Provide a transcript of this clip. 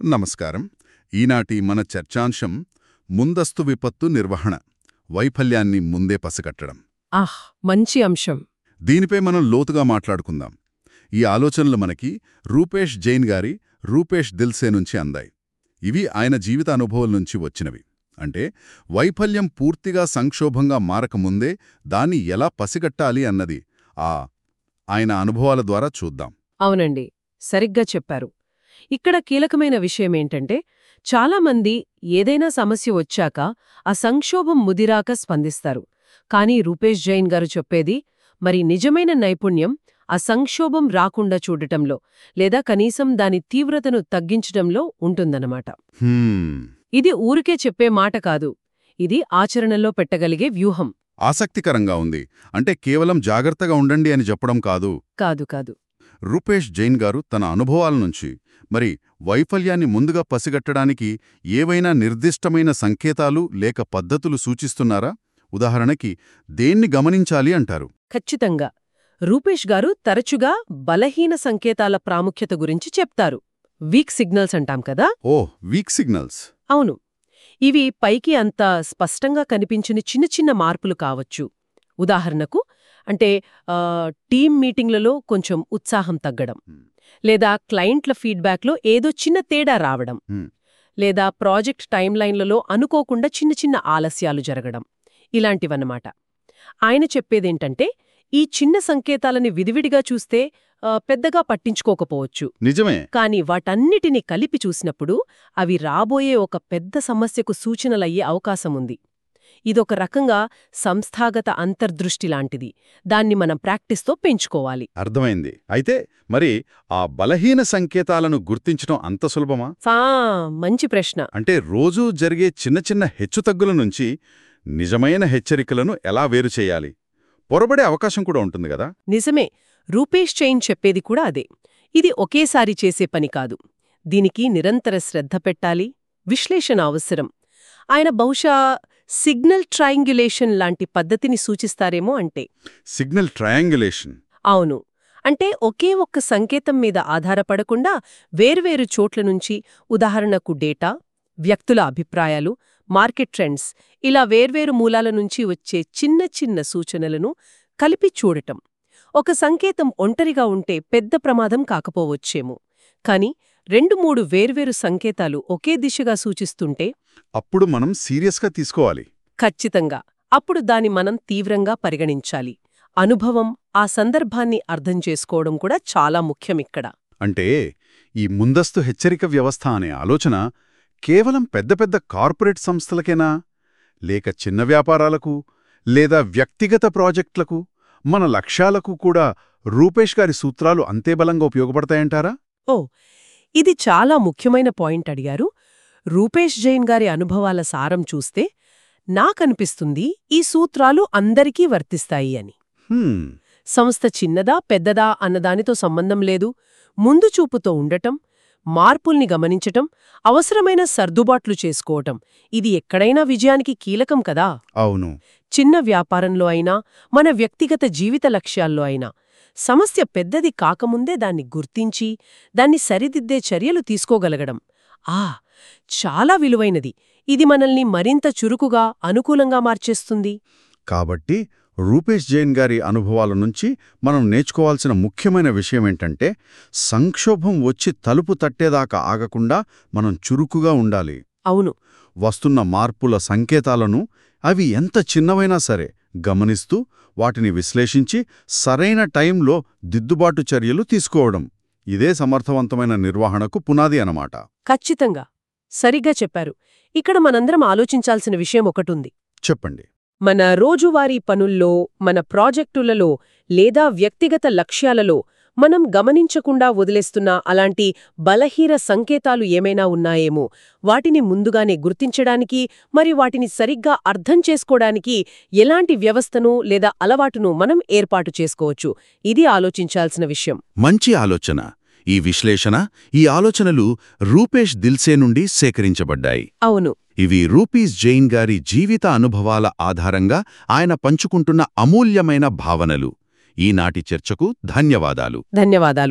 నమస్కారం ఈనాటి మన చర్చాంశం ముందస్తు విపత్తు నిర్వహణ వైఫల్యాన్ని ముందే పసిగట్టడం ఆహ్ మంచి అంశం దీనిపై మనం లోతుగా మాట్లాడుకుందాం ఈ ఆలోచనలు మనకి రూపేష్ జైన్ గారి రూపేష్ దిల్సే నుంచి అందాయి ఇవి ఆయన జీవిత అనుభవం నుంచి వచ్చినవి అంటే వైఫల్యం పూర్తిగా సంక్షోభంగా మారకముందే దాన్ని ఎలా పసిగట్టాలి అన్నది ఆ ఆయన అనుభవాల ద్వారా చూద్దాం అవునండి సరిగ్గా చెప్పారు ఇక్కడ కీలకమైన విషయమేంటంటే చాలామంది ఏదైనా సమస్య వచ్చాక ఆ సంక్షోభం ముదిరాక స్పందిస్తారు కానీ రూపేష్ జైన్ గారు చెప్పేది మరి నిజమైన నైపుణ్యం ఆ సంక్షోభం రాకుండా చూడటంలో లేదా కనీసం దాని తీవ్రతను తగ్గించడంలో ఉంటుందన్నమాట హ్మ్, ఇది ఊరికే చెప్పే మాట కాదు ఇది ఆచరణలో పెట్టగలిగే వ్యూహం ఆసక్తికరంగా ఉంది అంటే కేవలం జాగ్రత్తగా ఉండండి అని చెప్పడం కాదు కాదు కాదు రూపేష్ జైన్ గారు తన అనుభవాల నుంచి మరి వైఫల్యాన్ని ముందుగా పసిగట్టడానికి ఏవైనా నిర్దిష్టమైన సంకేతాలు లేక పద్ధతులు సూచిస్తున్నారా ఉదాహరణకి దేన్ని గమనించాలి అంటారు ఖచ్చితంగా రూపేష్ గారు తరచుగా బలహీన సంకేతాల ప్రాముఖ్యత గురించి చెప్తారు వీక్ సిగ్నల్స్ అంటాం కదా ఓ వీక్ సిగ్నల్స్ అవును ఇవి పైకి అంత స్పష్టంగా కనిపించని చిన్న చిన్న మార్పులు కావచ్చు ఉదాహరణకు అంటే ఆ, టీం మీటింగ్లలో కొంచెం ఉత్సాహం తగ్గడం Hmm. లేదా క్లయింట్ల ఫీడ్బ్యాక్లో ఏదో చిన్న తేడా రావడం Hmm. లేదా ప్రాజెక్ట్ టైంలైన్లలో అనుకోకుండా చిన్న చిన్న ఆలస్యాలు జరగడం ఇలాంటివన్నమాట ఆయన చెప్పేదేంటంటే ఈ చిన్న సంకేతాలని విడివిడిగా చూస్తే ఆ, పెద్దగా పట్టించుకోకపోవచ్చు నిజమే కానీ వాటన్నిటిని కలిపి చూసినప్పుడు అవి రాబోయే ఒక పెద్ద సమస్యకు సూచనలయ్యే అవకాశముంది ఇదొక రకంగా సంస్థాగత అంతర్దృష్టి లాంటిది దాన్ని మనం ప్రాక్టీస్తో పెంచుకోవాలి అర్థమైంది అయితే మరి ఆ బలహీన సంకేతాలను గుర్తించడం అంత సులభమా ఫా మంచి ప్రశ్న అంటే రోజూ జరిగే చిన్న చిన్న హెచ్చుతగ్గుల నుంచి నిజమైన హెచ్చరికలను ఎలా వేరు చేయాలి పొరబడే అవకాశం కూడా ఉంటుంది కదా నిజమే రూపేష్ చైన్ చెప్పేది కూడా అదే ఇది ఒకేసారి చేసే పని కాదు దీనికి నిరంతర శ్రద్ధ పెట్టాలి విశ్లేషణ అవసరం ఆయన బహుశా సిగ్నల్ ట్రయాంగ్యులేషన్ లాంటి పద్ధతిని సూచిస్తారేమో అంటే సిగ్నల్ ట్రయాంగులేషన్ అవును అంటే ఒకే ఒక్క సంకేతం మీద ఆధారపడకుండా వేర్వేరు చోట్ల నుంచి ఉదాహరణకు డేటా వ్యక్తుల అభిప్రాయాలు మార్కెట్ ట్రెండ్స్ ఇలా వేర్వేరు మూలాల నుంచి వచ్చే చిన్న చిన్న సూచనలను కలిపి చూడటం ఒక సంకేతం ఒంటరిగా ఉంటే పెద్ద ప్రమాదం కాకపోవచ్చేమో కాని రెండు మూడు వేర్వేరు సంకేతాలు ఒకే దిశగా సూచిస్తుంటే అప్పుడు మనం సీరియస్గా తీసుకోవాలి ఖచ్చితంగా అప్పుడు దాని మనం తీవ్రంగా పరిగణించాలి అనుభవం ఆ సందర్భాన్ని అర్థం చేసుకోవడం కూడా చాలా ముఖ్యమిక్కడ అంటే ఈ ముందస్తు హెచ్చరిక వ్యవస్థ అనే ఆలోచన కేవలం పెద్ద పెద్ద కార్పొరేట్ సంస్థలకేనా లేక చిన్న వ్యాపారాలకు లేదా వ్యక్తిగత ప్రాజెక్టులకు మన లక్ష్యాలకు కూడా రూపేష్ గారి సూత్రాలు అంతే బలంగా ఉపయోగపడతాయంటారా ఓ ఇది చాలా ముఖ్యమైన పాయింట్ అడిగారు రూపేష్ జైన్ గారి అనుభవాల సారం చూస్తే నాకనిపిస్తుంది ఈ సూత్రాలు అందరికీ వర్తిస్తాయి అని హ్మ్, సంస్థ చిన్నదా పెద్దదా అన్నదానితో సంబంధం లేదు ముందు చూపుతో ఉండటం మార్పుల్ని గమనించటం అవసరమైన సర్దుబాట్లు చేసుకోవటం ఇది ఎక్కడైనా విజయానికి కీలకం కదా అవును చిన్న వ్యాపారంలో అయినా మన వ్యక్తిగత జీవిత లక్ష్యాల్లో అయినా సమస్య పెద్దది కాకముందే దాన్ని గుర్తించి దాన్ని సరిదిద్దే చర్యలు తీసుకోగలగడం ఆ చాలా విలువైనది ఇది మనల్ని మరింత చురుకుగా అనుకూలంగా మార్చేస్తుంది కాబట్టి రూపేష్ జైన్ గారి అనుభవాల నుంచి మనం నేర్చుకోవాల్సిన ముఖ్యమైన విషయమేంటంటే సంక్షోభం వచ్చి తలుపు తట్టేదాకా ఆగకుండా మనం చురుకుగా ఉండాలి అవును వస్తున్న మార్పుల సంకేతాలను అవి ఎంత చిన్నవైనా సరే గమనిస్తూ వాటిని విశ్లేషించి సరైన టైంలో దిద్దుబాటు చర్యలు తీసుకోవడం ఇదే సమర్థవంతమైన నిర్వహణకు పునాది అన్నమాట ఖచ్చితంగా సరిగ్గా చెప్పారు ఇక్కడ మనందరం ఆలోచించాల్సిన విషయం ఒకటుంది చెప్పండి మన రోజువారీ పనుల్లో మన ప్రాజెక్టులలో లేదా వ్యక్తిగత లక్ష్యాలలో మనం గమనించకుండా వదిలేస్తున్న అలాంటి బలహీన సంకేతాలు ఏమైనా ఉన్నాయేమో వాటిని ముందుగానే గుర్తించడానికి మరి వాటిని సరిగ్గా అర్థం చేసుకోవడానికి ఎలాంటి వ్యవస్థను లేదా అలవాటును మనం ఏర్పాటు చేసుకోవచ్చు ఇది ఆలోచించాల్సిన విషయం మంచి ఆలోచన ఈ విశ్లేషణ ఈ ఆలోచనలు రూపేష్ దిల్సే నుండి సేకరించబడ్డాయి అవును ఇవి రూపీస్ జైన్ గారి జీవిత అనుభవాల ఆధారంగా ఆయన పంచుకుంటున్న అమూల్యమైన భావనలు ఈనాటి చర్చకు ధన్యవాదాలు ధన్యవాదాలు